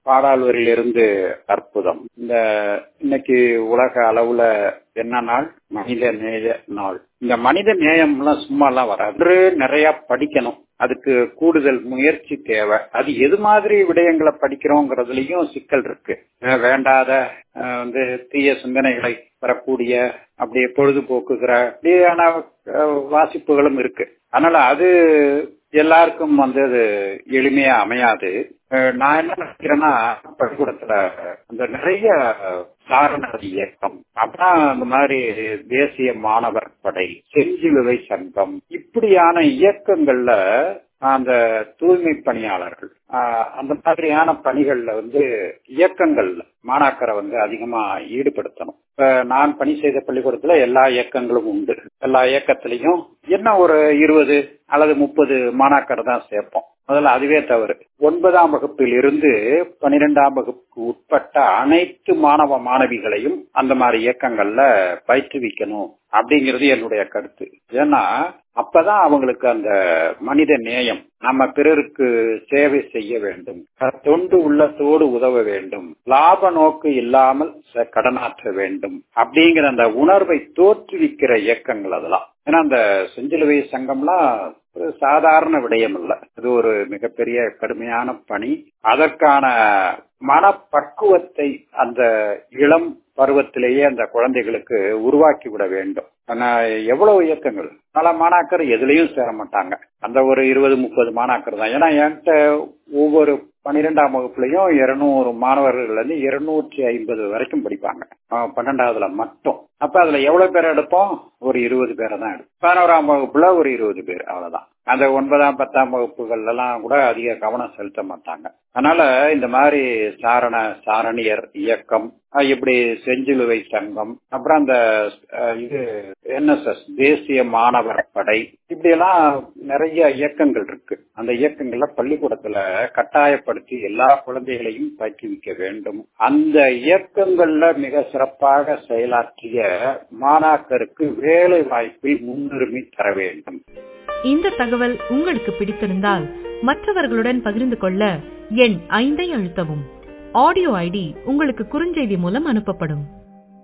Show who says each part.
Speaker 1: பாடாலூரிலிருந்து அற்புதம் இந்த இன்னைக்கு உலக அளவுல என்ன நாள் மனித நேய நாள் இந்த மனித நேயம்லாம் சும்மா எல்லாம் வராது நிறைய படிக்கணும் அதுக்கு கூடுதல் முயற்சி தேவை அது எது மாதிரி விடயங்களை படிக்கிறோங்கிறதுலயும் சிக்கல் இருக்கு வேண்டாத வந்து தீய சிந்தனைகளை வரக்கூடிய அப்படியே பொழுதுபோக்குகிற அப்படியான வாசிப்புகளும் இருக்கு அதனால அது எல்லாருக்கும் வந்து அது எளிமையா அமையாது நான் என்ன நினைக்கிறேன்னா பள்ளிக்கூடத்துல அந்த நிறைய சாரண இயக்கம் அப்புறம் அந்த மாதிரி தேசிய மாணவர் படை செஞ்சிலுவை சங்கம் இப்படியான இயக்கங்கள்ல அந்த தூய்மை பணியாளர்கள் அந்த மாதிரியான பணிகள்ல வந்து இயக்கங்கள்ல மாணாக்கரை வந்து அதிகமா ஈடுபடுத்தணும் இப்ப நான் பணி செய்த பள்ளிக்கூடத்துல எல்லா இயக்கங்களும் உண்டு எல்லா இயக்கத்திலையும் என்ன ஒரு இருபது அல்லது முப்பது மாணாக்கர் தான் சேர்ப்போம் முதல்ல அதுவே தவறு ஒன்பதாம் வகுப்பில் இருந்து பனிரெண்டாம் வகுப்புக்கு உட்பட்ட அனைத்து மாணவ மாணவிகளையும் அந்த மாதிரி இயக்கங்கள்ல பயிற்றுவிக்கணும் அப்படிங்கிறது என்னுடைய கருத்து ஏன்னா அப்பதான் அவங்களுக்கு அந்த மனித நேயம் நம்ம பிறருக்கு சேவை செய்ய வேண்டும் தொண்டு உள்ளத்தோடு உதவ வேண்டும் லாப நோக்கு இல்லாமல் கடனாற்ற வேண்டும் அப்படிங்கிற அந்த உணர்வை தோற்றுவிக்கிற இயக்கங்கள் அதெல்லாம் ஏன்னா அந்த செஞ்சிலுவை சங்கம்லாம் ஒரு சாதாரண விடயம் இல்ல இது ஒரு மிகப்பெரிய கடுமையான பணி அதற்கான மனப்பக்குவத்தை அந்த இளம் பருவத்திலேயே அந்த குழந்தைகளுக்கு உருவாக்கி விட வேண்டும் எவ்வளவு இயக்கங்கள் பல மாணாக்கர் எதுலயும் சேர மாட்டாங்க அந்த ஒரு இருபது முப்பது மாணாக்கர் தான் ஏன்னா என்கிட்ட ஒவ்வொரு பன்னிரெண்டாம் வகுப்புலயும் இருநூறு மாணவர்கள் இருந்து இருநூற்றி ஐம்பது வரைக்கும் படிப்பாங்க பன்னெண்டாவதுல மட்டும் அப்ப அதுல எவ்வளவு பேர் எடுப்போம் ஒரு இருபது பேரை தான் எடுப்போம் பதினோராம் வகுப்புல ஒரு இருபது பேர் அவ்வளவுதான் அந்த ஒன்பதாம் பத்தாம் வகுப்புகள் எல்லாம் கூட அதிக கவனம் செலுத்த மாட்டாங்க அதனால இந்த மாதிரி சாரண சாரணியர் இயக்கம் இப்படி செஞ்சிலுவை சங்கம் அப்புறம் அந்த இது என்எஸ்எஸ் தேசிய மாணவர் படை இப்படி எல்லாம் நிறைய இயக்கங்கள் இருக்கு அந்த இயக்கங்கள்ல பள்ளிக்கூடத்துல கட்டாயப்படுத்தி எல்லா குழந்தைகளையும் பயிற்றுவிக்க வேண்டும் அந்த இயக்கங்கள்ல மிக சிறப்பாக செயலாற்றிய மாணாக்கருக்கு வேலை வாய்ப்பில் முன்னுரிமை தர வேண்டும்
Speaker 2: இந்த தகவல் உங்களுக்கு பிடித்திருந்தால் மற்றவர்களுடன் பகிர்ந்து கொள்ள எண் ஐந்தை அழுத்தவும் ஆடியோ ஐடி உங்களுக்கு குறுஞ்செய்தி மூலம் அனுப்பப்படும்